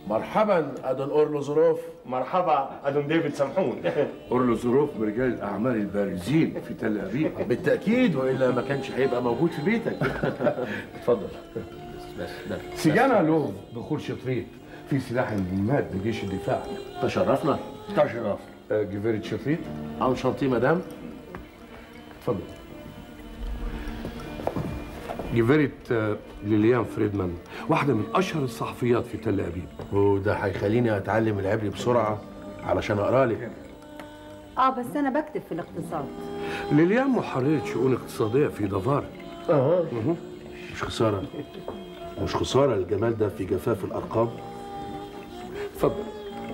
مرحبا ادون اورلو ظروف مرحبا ادون ديفيد سامحون أورلو ظروف من رجال الأعمال البارزين في تل أبيب بالتاكيد والا ما كانش هيبقى موجود في بيتك اتفضل بس ده سجانا له دخول شطريط في سلاح مهمات بجيش الدفاع تشرفنا تشرف آه، جفيرة شطريط ان شانتي مدام اتفضل جفيرة آه، ليليان فريدمان واحدة من أشهر الصحفيات في تل أبيب وده هيخليني اتعلم العبري بسرعه علشان اقرا لك اه بس انا بكتب في الاقتصاد ليليان محررة شؤون اقتصادية في دافار مش خساره مش خساره الجمال ده في جفاف الارقام اتفضل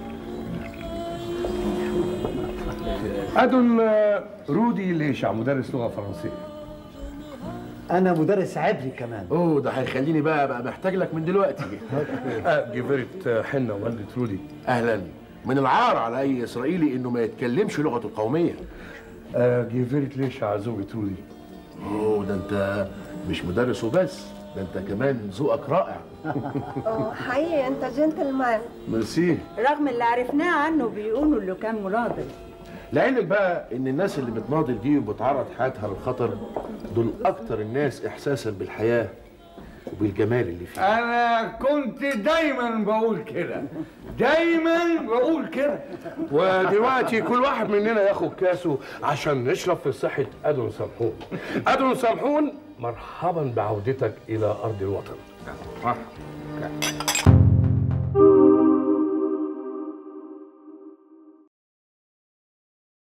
أدون آه، رودي ليشع مدرس لغة فرنسية انا مدرس عبري كمان اوه ده هيخليني بقى بقى محتاج لك من دلوقتي آه، جفيرة آه، حنة والدة رودي اهلا من العار على اي اسرائيلي انه ما يتكلمش لغته القوميه آه، جفيرة ليشع زوجة رودي اوه ده انت مش مدرس وبس ده انت كمان ذوقك رائع اه حقيقي انت جنتلمان ميرسي رغم اللي عرفناه عنه بيقولوا انه كان مناضل لعلمك بقى ان الناس اللي بتناضل دي وبتعرض حياتها للخطر دول اكتر الناس احساسا بالحياه وبالجمال اللي فيها انا كنت دايما بقول كده دايما بقول كده ودلوقتي كل واحد مننا ياخد كاسه عشان نشرب في صحة أدون سامحون أدون سامحون مرحبا بعودتك إلى أرض الوطن مرحبا